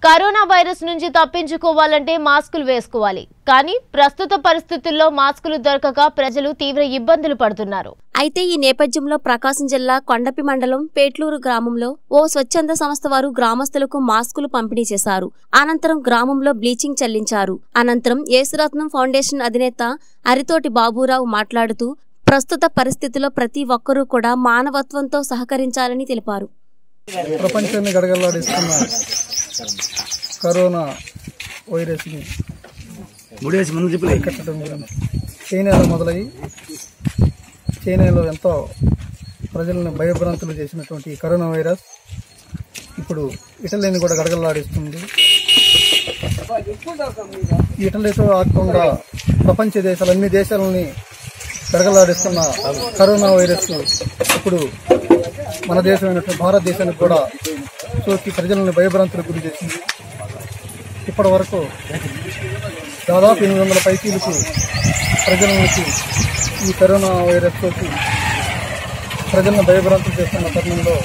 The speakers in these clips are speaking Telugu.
కరోనా వైరస్ నుంచి తప్పించుకోవాలంటే మాస్కులు వేసుకోవాలి కానీ ప్రస్తుత పరిస్థితుల్లో మాస్కులు దొరకక ప్రజలు తీవ్ర ఇబ్బందులు పడుతున్నారు అయితే ఈ నేపథ్యంలో ప్రకాశం జిల్లా కొండపి మండలం పేట్లూరు గ్రామంలో ఓ స్వచ్ఛంద సంస్థ వారు గ్రామస్తులకు మాస్కులు పంపిణీ చేశారు అనంతరం గ్రామంలో బ్లీచింగ్ చెల్లించారు అనంతరం యేసురత్నం ఫౌండేషన్ అధినేత అరితోటి బాబురావు మాట్లాడుతూ ప్రస్తుత పరిస్థితిలో ప్రతి ఒక్కరూ కూడా మానవత్వంతో సహకరించాలని తెలిపారు ప్రపంచాన్ని గడగల్లాడిస్తున్న కరోనా వైరస్ని ముడేసి ముందు చెప్పలే కట్టడం గురించి చైనాలో మొదలై చైనాలో ఎంతో ప్రజలను భయభ్రాంతులు చేసినటువంటి ఈ కరోనా వైరస్ ఇప్పుడు ఇటలీని కూడా గడగల్లాడిస్తుంది ఈ ఇటలీతో ఆకుండా ప్రపంచ దేశాలు అన్ని దేశాలని గడగలాడిస్తున్న కరోనా వైరస్ ఇప్పుడు మన దేశమైనటువంటి భారతదేశానికి కూడా సోకి ప్రజలను భయభ్రాంతులకు గురి చేసింది ఇప్పటి వరకు దాదాపు ఎనిమిది వందల పైకీలకు ప్రజలకి ఈ కరోనా వైరస్ సోకి ప్రజలను భయభ్రాంతులు చేస్తున్న తరుణంలో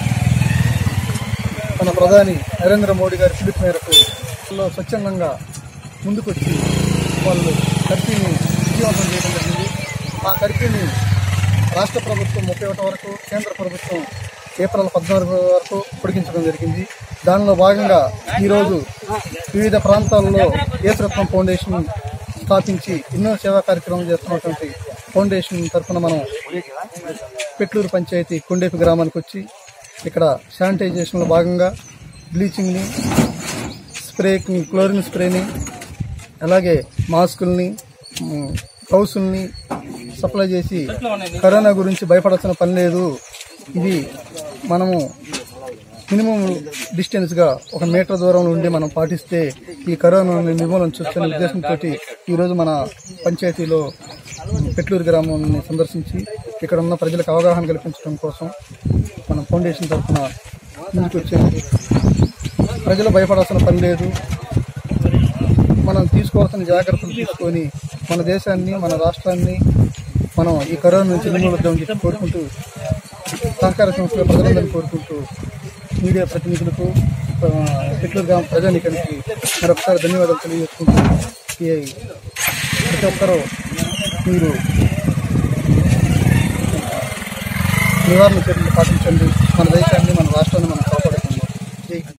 మన ప్రధాని నరేంద్ర మోడీ గారి పిలుపు మేరకు లో స్వచ్ఛందంగా ముందుకొచ్చి వాళ్ళు కర్ఫ్యూని విజయవంతం చేయడం జరిగింది ఆ కర్ఫ్యూని రాష్ట్ర ప్రభుత్వం ముప్పై ఒకటి వరకు కేంద్ర ప్రభుత్వం ఏప్రిల్ పద్నాలుగు వరకు పొడిగించడం జరిగింది దానిలో భాగంగా ఈరోజు వివిధ ప్రాంతాల్లో ఏసరత్నం ఫౌండేషన్ స్థాపించి ఎన్నో సేవా కార్యక్రమం చేస్తున్నటువంటి ఫౌండేషన్ తరఫున మనం పెట్లూరు పంచాయతీ కొండేపి గ్రామానికి వచ్చి ఇక్కడ శానిటైజేషన్లో భాగంగా బ్లీచింగ్ని స్ప్రే క్లోరిన్ స్ప్రేని అలాగే మాస్కుల్ని మ్, గ్లౌసుల్ని సప్లై చేసి కరోనా గురించి భయపడాల్సిన పని లేదు ఇది మనము మినిమం డిస్టెన్స్గా ఒక మీటర్ దూరంలో ఉండి మనం పాటిస్తే ఈ కరోనాని నిర్మూలించవచ్చనే ఉద్దేశంతో ఈరోజు మన పంచాయతీలో పెట్లూరు గ్రామాన్ని సందర్శించి ఇక్కడ ఉన్న ప్రజలకు అవగాహన కల్పించడం కోసం మన ఫౌండేషన్ తరఫున ముందుకు వచ్చాము ప్రజలు భయపడాల్సిన పని లేదు మనం తీసుకోవాల్సిన జాగ్రత్తలు తీసుకొని మన దేశాన్ని మన రాష్ట్రాన్ని మనం ఈ కరోనా నుంచి నిర్మూలిద్దామని చెప్పి కోరుకుంటూ సహకార సంస్థల ప్రజలందరినీ కోరుకుంటూ మీడియా ప్రతినిధులకు ఆ, పెట్లూరు గ్రామ ప్రజానికానికి మరొకసారి ధన్యవాదాలు తెలియజేసుకుంటూ ఈ ప్రతి ఒక్కరూ మీరు నివారణ చర్యలు పాటించండి మన దేశాన్ని మన రాష్ట్రాన్ని మనం కాపాడుకుందాం జై హింద్.